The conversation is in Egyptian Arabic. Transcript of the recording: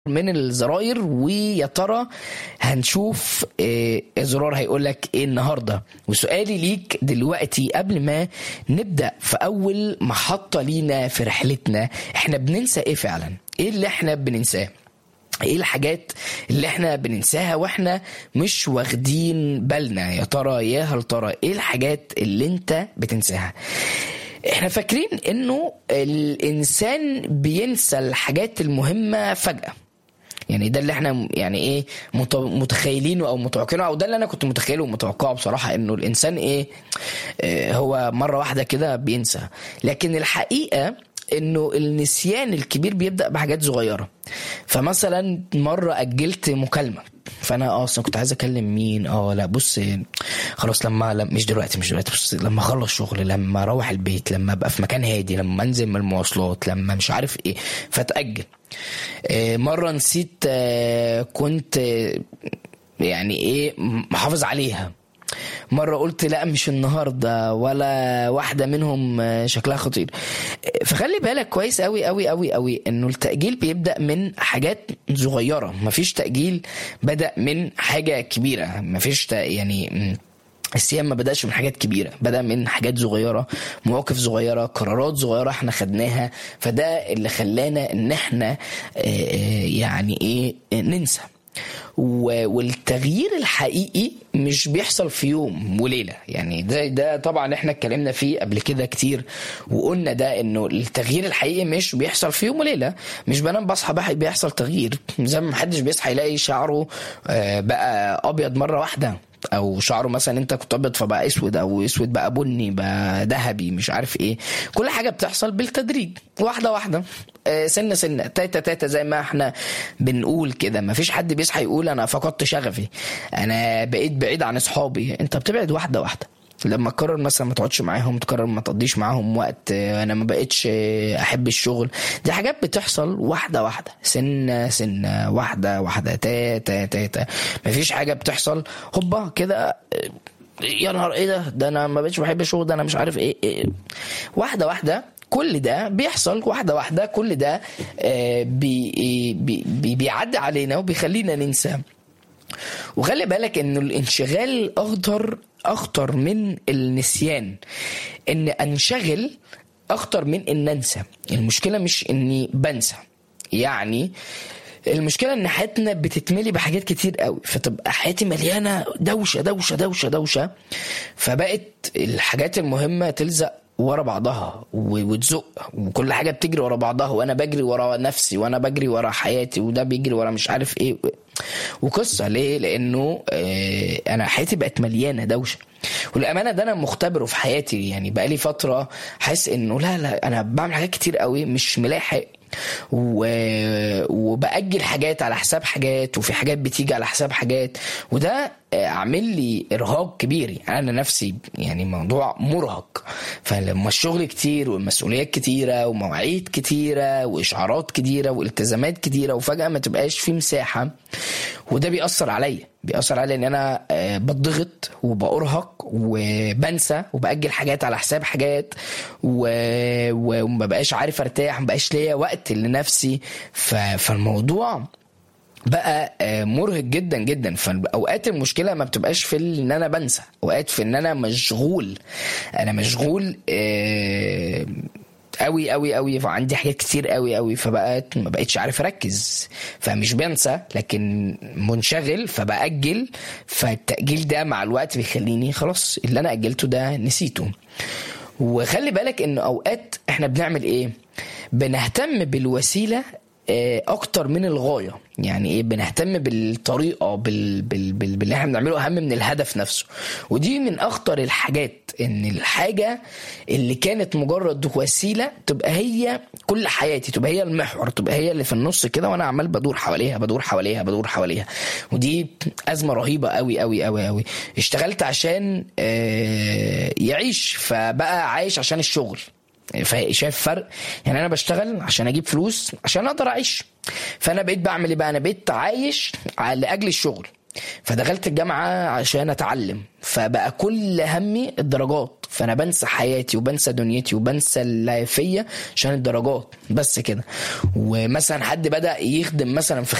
من الزراير ويا ترى هنشوف آه، الزرار هيقول لك ايه النهارده وسؤالي ليك دلوقتي قبل ما نبدا في اول محطه لينا في رحلتنا احنا بننسى ايه فعلا ايه اللي احنا بننساه ايه الحاجات اللي احنا بننساها واحنا مش واخدين بالنا يا ترى يا هل ترى ايه الحاجات اللي انت بتنساها احنا فاكرين انه الانسان بينسى الحاجات المهمه فجاه يعني ده اللي احنا يعني ايه مت- متخيلينه او متوقعينه او ده اللي انا كنت متخيله ومتوقعه بصراحه انه الانسان ايه اه هو مره واحده كده بينسى لكن الحقيقه انه النسيان الكبير بيبدا بحاجات صغيره فمثلا مره اجلت مكالمه فانا اه اصلا كنت عايز اكلم مين اه لا بص خلاص لما لما- مش دلوقتي مش دلوقتي بص لما اخلص شغل لما اروح البيت لما ابقى في مكان هادي لما انزل من المواصلات لما مش عارف ايه فتاجل آه، مره نسيت آه، كنت آه، يعني ايه محافظ عليها مرة قلت لا مش النهاردة ولا واحدة منهم آه، شكلها خطير آه، فخلي بالك كويس قوي قوي قوي قوي انه التأجيل بيبدأ من حاجات صغيرة مفيش تأجيل بدأ من حاجة كبيرة مفيش تأ- يعني مم، الصيام ما بدأش من حاجات كبيرة بدأ من حاجات صغيرة مواقف صغيرة قرارات صغيرة احنا خدناها فده اللي خلانا ان احنا آه، آه، يعني ايه آه، ننسى و- والتغيير الحقيقي مش بيحصل في يوم وليله يعني ده ده طبعا احنا اتكلمنا فيه قبل كده كتير وقلنا ده انه التغيير الحقيقي مش بيحصل في يوم وليله مش بنام بصحى بقى بيحصل تغيير زي ما محدش بيصحى يلاقي شعره آه، بقى ابيض مره واحده او شعره مثلا انت كنت ابيض فبقى اسود او اسود بقى بني بقى ذهبي مش عارف ايه كل حاجه بتحصل بالتدريج واحده واحده آه، سنه سنه تاتا تاتا زي ما احنا بنقول كده ما فيش حد بيصحى يقول انا فقدت شغفي انا بقيت بعيد عن اصحابي انت بتبعد واحده واحده لما تقرر مثلا ما تقعدش معاهم تقرر ما تقضيش معاهم وقت آه، انا ما بقتش آه، احب الشغل دي حاجات بتحصل واحده واحده سنه سنه واحده واحده تا تا تا تا مفيش حاجه بتحصل هوبا كده آه، يا نهار ايه ده ده انا ما بقتش بحب الشغل ده انا مش عارف ايه, إيه. واحده واحده كل ده بيحصل واحده واحده كل ده آه، بي بي بي بيعدي علينا وبيخلينا ننسى وخلي بالك انه الانشغال اخطر اخطر من النسيان ان انشغل اخطر من ان انسى المشكله مش اني بنسى يعني المشكله ان حياتنا بتتملي بحاجات كتير قوي فتبقى حياتي مليانه دوشه دوشه دوشه دوشه فبقت الحاجات المهمه تلزق ورا بعضها و- وتزق وكل حاجه بتجري ورا بعضها وانا بجري ورا نفسي وانا بجري ورا حياتي وده بيجري ورا مش عارف ايه وقصه ليه لانه آه، انا حياتي بقت مليانه دوشه والامانه ده انا مختبره في حياتي يعني بقالي فتره حاسس انه لا لا انا بعمل حاجات كتير قوي مش ملاحق و... وبأجل حاجات على حساب حاجات وفي حاجات بتيجي على حساب حاجات وده آه، عامل لي ارهاق كبير يعني انا نفسي يعني موضوع مرهق فلما الشغل كتير والمسؤوليات كتيره ومواعيد كتيره واشعارات كتيره والتزامات كتيره وفجاه ما تبقاش في مساحه وده بيأثر عليا بيأثر عليا ان انا آه، بتضغط وبأرهق وبنسى وبأجل حاجات على حساب حاجات و- و- وما بقاش عارف ارتاح ما بقاش ليا وقت لنفسي ف... فالموضوع بقى آه، مرهق جدا جدا فاوقات المشكله ما بتبقاش في ان انا بنسى اوقات في ان انا مشغول انا مشغول آه، قوي قوي قوي فعندي حاجات كتير قوي قوي فبقت ما بقتش عارف اركز فمش بنسى لكن منشغل فباجل فالتاجيل ده مع الوقت بيخليني خلاص اللي انا اجلته ده نسيته وخلي بالك ان اوقات احنا بنعمل ايه بنهتم بالوسيله آه، اكتر من الغايه يعني ايه بنهتم بالطريقه بال... بال... بال... باللي احنا بنعمله اهم من الهدف نفسه ودي من اخطر الحاجات ان الحاجه اللي كانت مجرد وسيله تبقى هي كل حياتي تبقى هي المحور تبقى هي اللي في النص كده وانا عمال بدور حواليها بدور حواليها بدور حواليها ودي ازمه رهيبه قوي قوي قوي قوي اشتغلت عشان آه، يعيش فبقى عايش عشان الشغل فا- شايف فرق يعني انا بشتغل عشان اجيب فلوس عشان اقدر اعيش فانا بقيت بعمل ايه بقى انا بقيت عايش ع- لاجل الشغل فدخلت الجامعه عشان اتعلم فبقى كل همي الدرجات ف فانا بنسى حياتي وبنسى دنيتي وبنسى اللي فيا عشان الدرجات بس كده ومثلا حد بدا يخدم مثلا في